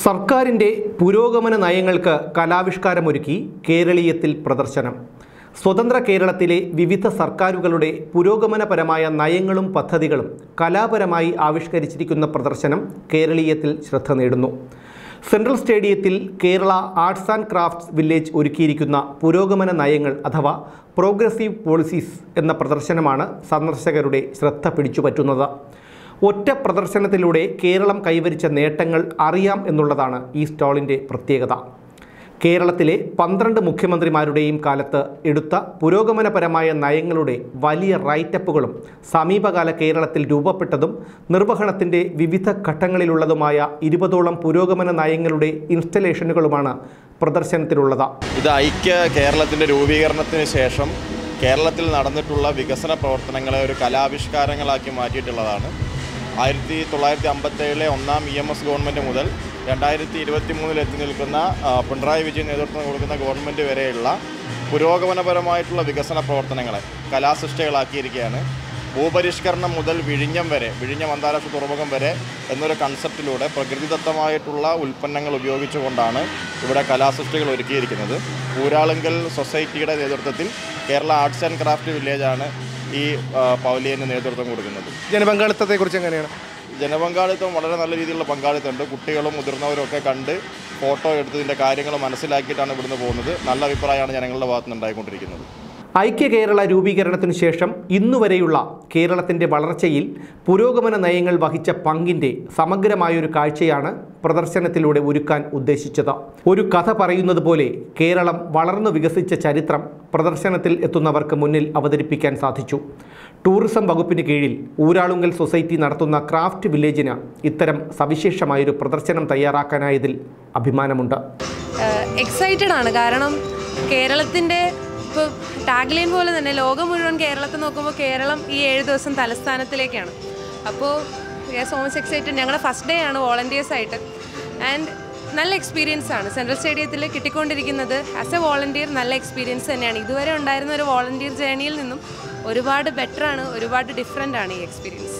സർക്കാരിൻ്റെ പുരോഗമന നയങ്ങൾക്ക് കലാവിഷ്കാരമൊരുക്കി കേരളീയത്തിൽ പ്രദർശനം സ്വതന്ത്ര കേരളത്തിലെ വിവിധ സർക്കാരുകളുടെ പുരോഗമനപരമായ നയങ്ങളും പദ്ധതികളും കലാപരമായി ആവിഷ്കരിച്ചിരിക്കുന്ന പ്രദർശനം കേരളീയത്തിൽ ശ്രദ്ധ നേടുന്നു സെൻട്രൽ സ്റ്റേഡിയത്തിൽ Kerala arts and crafts village ഒരുക്കിയിരിക്കുന്ന പുരോഗമന നയങ്ങൾ അഥവാ പ്രോഗ്രസീവ് പോളിസീസ് എന്ന പ്രദർശനമാണ് സന്ദർശകരുടെ ശ്രദ്ധ പിടിച്ചുപറ്റുന്നത് ഒറ്റ പ്രദർശനത്തിലൂടെ കേരളം കൈവരിച്ച നേട്ടങ്ങൾ അറിയാം എന്നുള്ളതാണ് ഈ സ്റ്റാളിൻ്റെ പ്രത്യേകത കേരളത്തിലെ പന്ത്രണ്ട് മുഖ്യമന്ത്രിമാരുടെയും കാലത്ത് എടുത്ത പുരോഗമനപരമായ നയങ്ങളുടെ വലിയ റൈറ്റപ്പുകളും സമീപകാല കേരളത്തിൽ രൂപപ്പെട്ടതും നിർവഹണത്തിൻ്റെ വിവിധ ഘട്ടങ്ങളിലുള്ളതുമായ ഇരുപതോളം പുരോഗമന നയങ്ങളുടെ ഇൻസ്റ്റലേഷനുകളുമാണ് പ്രദർശനത്തിലുള്ളത് ഇത് ഐക്യ കേരളത്തിൻ്റെ രൂപീകരണത്തിന് ശേഷം കേരളത്തിൽ നടന്നിട്ടുള്ള വികസന പ്രവർത്തനങ്ങളെ ഒരു കലാവിഷ്കാരങ്ങളാക്കി മാറ്റിയിട്ടുള്ളതാണ് ആയിരത്തി തൊള്ളായിരത്തി അമ്പത്തേഴിലെ ഒന്നാം ഇ എം എസ് ഗവൺമെൻറ് മുതൽ രണ്ടായിരത്തി ഇരുപത്തി മൂന്നിൽ എത്തി നിൽക്കുന്ന ആ, പിണറായി വിജയൻ നേതൃത്വം കൊടുക്കുന്ന ഗവൺമെൻറ് വരെയുള്ള പുരോഗമനപരമായിട്ടുള്ള വികസന പ്രവർത്തനങ്ങളെ കലാസൃഷ്ടികളാക്കിയിരിക്കുകയാണ് ഭൂപരിഷ്കരണം മുതൽ വിഴിഞ്ഞം വരെ വിഴിഞ്ഞം അന്താരാഷ്ട്ര തുറമുഖം വരെ എന്നൊരു കൺസെപ്റ്റിലൂടെ പ്രകൃതിദത്തമായിട്ടുള്ള ഉൽപ്പന്നങ്ങൾ ഉപയോഗിച്ചുകൊണ്ടാണ് ഇവിടെ കലാസൃഷ്ടികൾ ഒരുക്കിയിരിക്കുന്നത് ഊരാളുങ്കൽ സൊസൈറ്റിയുടെ നേതൃത്വത്തിൽ കേരള ആർട്സ് ആൻഡ് ക്രാഫ്റ്റ് വില്ലേജാണ് ഈ ആ, പവലിയന് നേതൃത്വം കൊടുക്കുന്നത് ജനപങ്കാളിത്തത്തെക്കുറിച്ച് എങ്ങനെയാണ് ജനപങ്കാളിത്തം വളരെ നല്ല രീതിയിലുള്ള പങ്കാളിത്തമുണ്ട് കുട്ടികളും മുതിർന്നവരും ഒക്കെ കണ്ട് ഫോട്ടോ എടുത്തതിൻ്റെ കാര്യങ്ങൾ മനസ്സിലാക്കിയിട്ടാണ് ഇവിടുന്ന് പോകുന്നത് നല്ല അഭിപ്രായമാണ് ജനങ്ങളുടെ ഭാഗത്ത് നിന്ന് ഉണ്ടായിക്കൊണ്ടിരിക്കുന്നത് ഐക്യ കേരള രൂപീകരണത്തിനു ശേഷം ഇന്നുവരെയുള്ള കേരളത്തിൻ്റെ വളർച്ചയിൽ പുരോഗമന നയങ്ങൾ വഹിച്ച പങ്കിൻ്റെ സമഗ്രമായൊരു കാഴ്ചയാണ് പ്രദർശനത്തിലൂടെ ഒരുക്കാൻ ഉദ്ദേശിച്ചത് ഒരു കഥ പറയുന്നത് പോലെ കേരളം വളർന്നു വികസിച്ച ചരിത്രം പ്രദർശനത്തിൽ എത്തുന്നവർക്ക് മുന്നിൽ അവതരിപ്പിക്കാൻ സാധിച്ചു ടൂറിസം വകുപ്പിന് കീഴിൽ ഊരാളുങ്കൽ സൊസൈറ്റി നടത്തുന്ന ക്രാഫ്റ്റ് വില്ലേജിന് ഇത്തരം സവിശേഷമായൊരു പ്രദർശനം തയ്യാറാക്കാനായതിൽ അഭിമാനമുണ്ട് എക്സൈറ്റഡ് ആണ് കാരണം കേരളത്തിൻ്റെ ഇപ്പോൾ ടാഗ്ലൈൻ പോലെ തന്നെ ലോകം മുഴുവൻ കേരളത്തെ നോക്കുമ്പോൾ കേരളം ഈ ഏഴ് ദിവസം തലസ്ഥാനത്തിലേക്കാണ് അപ്പോൾ we are so much excited ഞങ്ങളുടെ ഫസ്റ്റ് ഡേ ആണ് വോളണ്ടിയേഴ്സ് ആയിട്ട് ആൻഡ് നല്ല എക്സ്പീരിയൻസ് ആണ് സെൻട്രൽ സ്റ്റേഡിയത്തിൽ കിട്ടിക്കൊണ്ടിരിക്കുന്നത് ആസ് എ വോളണ്ടിയർ നല്ല എക്സ്പീരിയൻസ് തന്നെയാണ് ഇതുവരെ ഉണ്ടായിരുന്ന ഒരു വോളണ്ടിയർ ജേണിയിൽ നിന്നും ഒരുപാട് ബെറ്റർ ആണ് ഒരുപാട് ഡിഫറെൻ്റ് ആണ് ഈ എക്സ്പീരിയൻസ്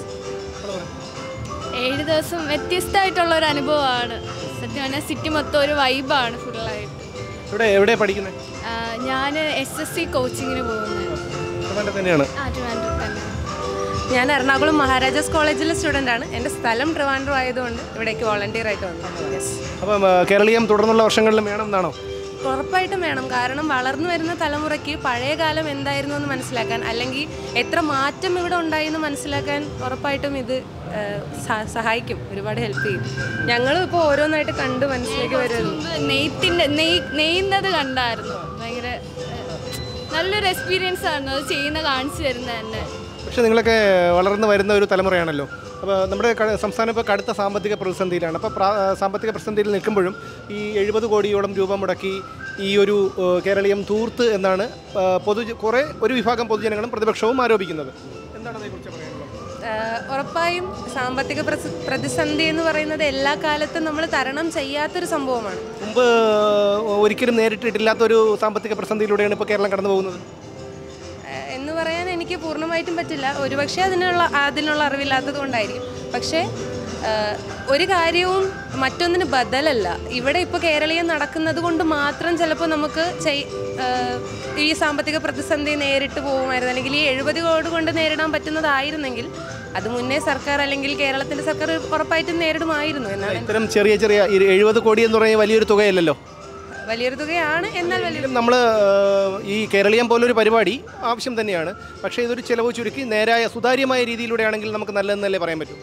ഏഴ് ദിവസം വ്യത്യസ്തമായിട്ടുള്ള ഒരു അനുഭവമാണ് സത്യം പറഞ്ഞാൽ സിറ്റി മൊത്തം ഒരു വൈബാണ് ഫുള്ളായിട്ട് ഇവിടെ എവിടെ പഠിക്കുന്നത് ഞാൻ എസ് എസ് സി കോച്ചിങ്ങിന് പോകുന്നത് തന്നെയാണ് ആ ട്രിവാൻഡ്രം തന്നെ ഞാൻ എറണാകുളം മഹാരാജാസ് കോളേജിലെ സ്റ്റുഡൻ്റ് ആണ് എൻ്റെ സ്ഥലം ട്രിവാൻഡ്രം ആയതുകൊണ്ട് ഇവിടേക്ക് വോളണ്ടിയർ ആയിട്ട് വന്നു യെസ് അപ്പം കേരളീയം തുടർന്നുള്ള വർഷങ്ങളിലും വേണം എന്നാണോ ഉറപ്പായിട്ടും വേണം കാരണം വളർന്നു വരുന്ന തലമുറയ്ക്ക് പഴയ കാലം എന്തായിരുന്നു എന്ന് മനസ്സിലാക്കാൻ അല്ലെങ്കിൽ എത്ര മാറ്റം ഇവിടെ ഉണ്ടായി എന്ന് മനസ്സിലാക്കാൻ ഉറപ്പായിട്ടും ഇത് ആ, സഹ- സഹായിക്കും ഒരുപാട് ഹെൽപ്പ് ചെയ്യും ഞങ്ങളും ഇപ്പോൾ ഓരോന്നായിട്ട് കണ്ട് മനസ്സിലേക്ക് വരുന്നു മുമ്പ് നെയ്ത്തിൻ്റെ നെയ് നെയ്യുന്നത് കണ്ടായിരുന്നു ഭയങ്കര ഏഹ്, നല്ലൊരു എക്സ്പീരിയൻസ് ആയിരുന്നു അത് ചെയ്യുന്ന കാണിച്ചു തരുന്നത് തന്നെ പക്ഷേ നിങ്ങളൊക്കെ വളർന്നു വരുന്ന ഒരു തലമുറയാണല്ലോ അപ്പോൾ നമ്മുടെ ക- സംസ്ഥാനം ഇപ്പോൾ കടുത്ത സാമ്പത്തിക പ്രതിസന്ധിയിലാണ് അപ്പോൾ പ്രാ- സാമ്പത്തിക പ്രതിസന്ധിയിൽ നിൽക്കുമ്പോഴും ഈ എഴുപത് കോടിയോളം രൂപ മുടക്കി ഈ ഒരു ഏഹ്, കേരളീയം തൂർത്ത് എന്നാണ് ഏഹ്, പൊതു കുറേ ഒരു വിഭാഗം പൊതുജനങ്ങളും പ്രതിപക്ഷവും ആരോപിക്കുന്നത് എന്താണ് അതേക്കുറിച്ച് പറയാനുള്ളത് ആ, ഉറപ്പായും സാമ്പത്തിക പ്രസ- പ്രതിസന്ധി എന്ന് പറയുന്നത് എല്ലാ കാലത്തും നമ്മൾ തരണം ചെയ്യാത്തൊരു സംഭവമാണ് മുമ്പ് ഏഹ്, ഒരിക്കലും നേരിട്ടിട്ടില്ലാത്തൊരു സാമ്പത്തിക പ്രതിസന്ധിയിലൂടെയാണ് ഇപ്പോൾ കേരളം കടന്നു പോകുന്നത് ഏഹ് എന്ന് പറയാൻ എനിക്ക് പൂർണ്ണമായിട്ടും പറ്റില്ല ഒരുപക്ഷെ അതിനുള്ള അതിനുള്ള അറിവില്ലാത്തത് കൊണ്ടായിരിക്കും പക്ഷേ ഏഹ് ഒരു കാര്യവും മറ്റൊന്നിന് ബദലല്ല ഇവിടെ ഇപ്പോൾ കേരളീയം നടക്കുന്നത് കൊണ്ട് മാത്രം ചിലപ്പോൾ നമുക്ക് ചെയ്- ഏഹ് ഈ സാമ്പത്തിക പ്രതിസന്ധി നേരിട്ട് പോകുമായിരുന്നു അല്ലെങ്കിൽ ഈ എഴുപത് കോടി കൊണ്ട് നേരിടാൻ പറ്റുന്നതായിരുന്നെങ്കിൽ അത് മുന്നേ സർക്കാർ അല്ലെങ്കിൽ കേരളത്തിൻ്റെ സർക്കാർ ഉറപ്പായിട്ടും നേരിടുമായിരുന്നു എന്നാണ് ഇത്തരം ചെറിയ ചെറിയ ഈ എഴുപത് കോടി എന്ന് പറഞ്ഞാൽ വലിയൊരു തുകയല്ലല്ലോ വലിയൊരു തുകയാണ് എന്നാൽ വലിയ എങ്കിലും നമ്മൾ ഈ കേരളീയം പോലൊരു പരിപാടി ആവശ്യം തന്നെയാണ് പക്ഷേ ഇതൊരു ചിലവ് ചുരുക്കി നേരായ സുതാര്യമായ രീതിയിലൂടെയാണെങ്കിൽ നമുക്ക് നല്ലതെന്നല്ലേ പറയാൻ പറ്റൂ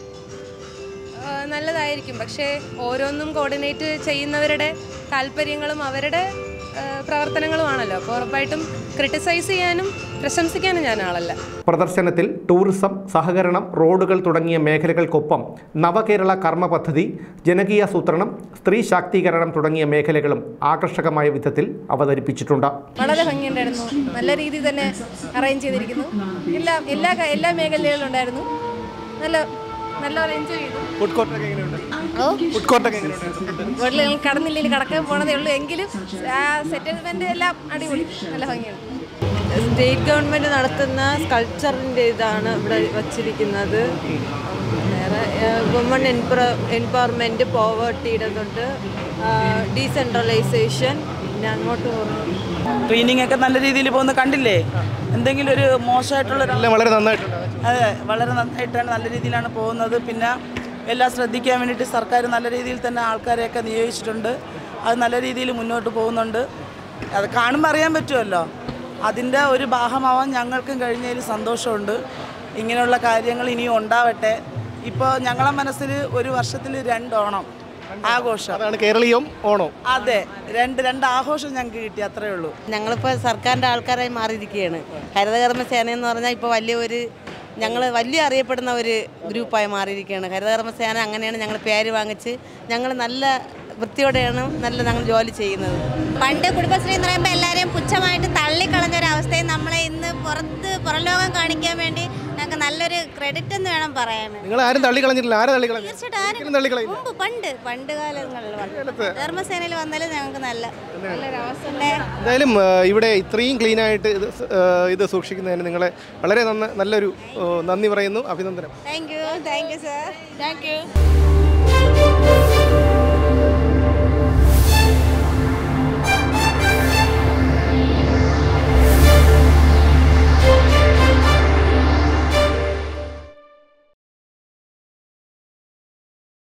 ആ, നല്ലതായിരിക്കും പക്ഷേ ഓരോന്നും കോർഡിനേറ്റ് ചെയ്യുന്നവരുടെ താല്പര്യങ്ങളും അവരുടെ ആ, പ്രവർത്തനങ്ങളുമാണല്ലോ അപ്പോൾ ഉറപ്പായിട്ടും ക്രിട്ടിസൈസ് ചെയ്യാനും പ്രശംസിക്കാനും ഞാൻ ആളല്ല പ്രദർശനത്തിൽ ടൂറിസം സഹകരണം റോഡുകൾ തുടങ്ങിയ മേഖലകൾക്കൊപ്പം നവകേരള കർമ്മ പദ്ധതി ജനകീയാസൂത്രണം സ്ത്രീ ശാക്തീകരണം തുടങ്ങിയ മേഖലകളും ആകർഷകമായ വിധത്തിൽ അവതരിപ്പിച്ചിട്ടുണ്ട് വളരെ ഭംഗിയുണ്ടായിരുന്നു നല്ല രീതിയിൽ തന്നെ അറേഞ്ച് ചെയ്തിരിക്കുന്നു എല്ലാ എല്ലാ ക- എല്ലാ മേഖലകളിലും ഉണ്ടായിരുന്നു നല്ല നല്ല എൻജോയ് ചെയ്തു ഫുഡ് കോർട്ടൊക്കെ എങ്ങനെയുണ്ട് ഓ ഫുഡ് കോർട്ടൊക്കെ എങ്ങനെയുണ്ട് വീട്ടിൽ ഞങ്ങൾ കടന്നില്ലെങ്കിൽ കടക്കാൻ പോണതേ ഉള്ളൂ എങ്കിലും ആ സെറ്റിൽമെന്റ് എല്ലാം അടിപൊളി നല്ല ഭംഗിയുണ്ട് സ്റ്റേറ്റ് ഗവൺമെൻറ് നടത്തുന്ന സ്കൾച്ചറിൻ്റെ ഇതാണ് ഇവിടെ വച്ചിരിക്കുന്നത് വേറെ വുമൺ എംപവർമെൻറ്റ് പോവേർട്ടിയുടെ തൊട്ട് ഡീസെൻട്രലൈസേഷൻ പിന്നെ അങ്ങോട്ട് പോകുന്നു ട്രെയിനിങ് ഒക്കെ നല്ല രീതിയിൽ പോകുന്ന കണ്ടില്ലേ എന്തെങ്കിലും ഒരു മോശമായിട്ടുള്ള ഒരു- എല്ലാം വളരെ നന്നായിട്ടുണ്ട് അതെ വളരെ നന്നായിട്ടാണ് നല്ല രീതിയിലാണ് പോകുന്നത് പിന്നെ എല്ലാം ശ്രദ്ധിക്കാൻ വേണ്ടിയിട്ട് സർക്കാർ നല്ല രീതിയിൽ തന്നെ ആൾക്കാരെയൊക്കെ നിയോഗിച്ചിട്ടുണ്ട് അത് നല്ല രീതിയിൽ മുന്നോട്ട് പോകുന്നുണ്ട് അത് കാണുമ്പോൾ അറിയാൻ പറ്റുമല്ലോ അതിൻ്റെ ഒരു ഭാഗമാവാൻ ഞങ്ങൾക്കും കഴിഞ്ഞതിൽ സന്തോഷമുണ്ട് ഇങ്ങനെയുള്ള കാര്യങ്ങൾ ഇനിയും ഉണ്ടാവട്ടെ ഇപ്പോൾ ഞങ്ങളെ മനസ്സിൽ ഒരു വർഷത്തിൽ രണ്ടോണം ആഘോഷം അതാണ് കേരളീയം ഓണം അതെ രണ്ട് രണ്ട് ആഘോഷം ഞങ്ങൾക്ക് കിട്ടി അത്രേ ഉള്ളൂ ഞങ്ങളിപ്പോൾ സർക്കാരിൻ്റെ ആൾക്കാരായി മാറിയിരിക്കുകയാണ് ഹരിതകർമ്മ സേന എന്ന് പറഞ്ഞാൽ ഇപ്പോൾ വലിയ ഒരു ഞങ്ങൾ വലിയ അറിയപ്പെടുന്ന ഒരു ഗ്രൂപ്പായി മാറിയിരിക്കുകയാണ് ഹരിതകർമ്മ സേന അങ്ങനെയാണ് ഞങ്ങൾ പേര് വാങ്ങിച്ച് ഞങ്ങൾ നല്ല വൃത്തിയോടെയാണ് നല്ല ഞങ്ങൾ ജോലി ചെയ്യുന്നത് പണ്ട് കുടുംബശ്രീ എന്ന് പറയുമ്പോൾ എല്ലാവരെയും പുച്ഛമായിട്ട് തള്ളിക്കളഞ്ഞ ഒരു അവസ്ഥയിൽ നമ്മളെ ഇന്ന് പുറത്ത് പുറം ലോകം കാണിക്കാൻ വേണ്ടി ഞങ്ങൾക്ക് നല്ലൊരു ക്രെഡിറ്റ് എന്ന് വേണം പറയാൻ നിങ്ങൾ ആരും തള്ളിക്കളഞ്ഞിട്ടില്ല ആരും തള്ളിക്കളഞ്ഞു തീർച്ചയായിട്ടും ആരും ഒരിക്കലും തള്ളിക്കളയില്ല മുമ്പ് പണ്ട് പണ്ട് കാലങ്ങളിൽ വന്നു. ധർമ്മസേനയിൽ വന്നാലും ഞങ്ങൾക്ക് നല്ല നല്ലൊരു അവസ്ഥ എന്തായാലും ആ, ഇവിടെ ഇത്രയും ക്ലീൻ ആയിട്ട് ഇത് സ്- ആ, ഇത് സൂക്ഷിക്കുന്നതിന് നിങ്ങളെ വളരെ നന്ന നല്ലൊരു ആ, നന്ദി പറയുന്നു അഭിനന്ദനം thank you thank you sir thank U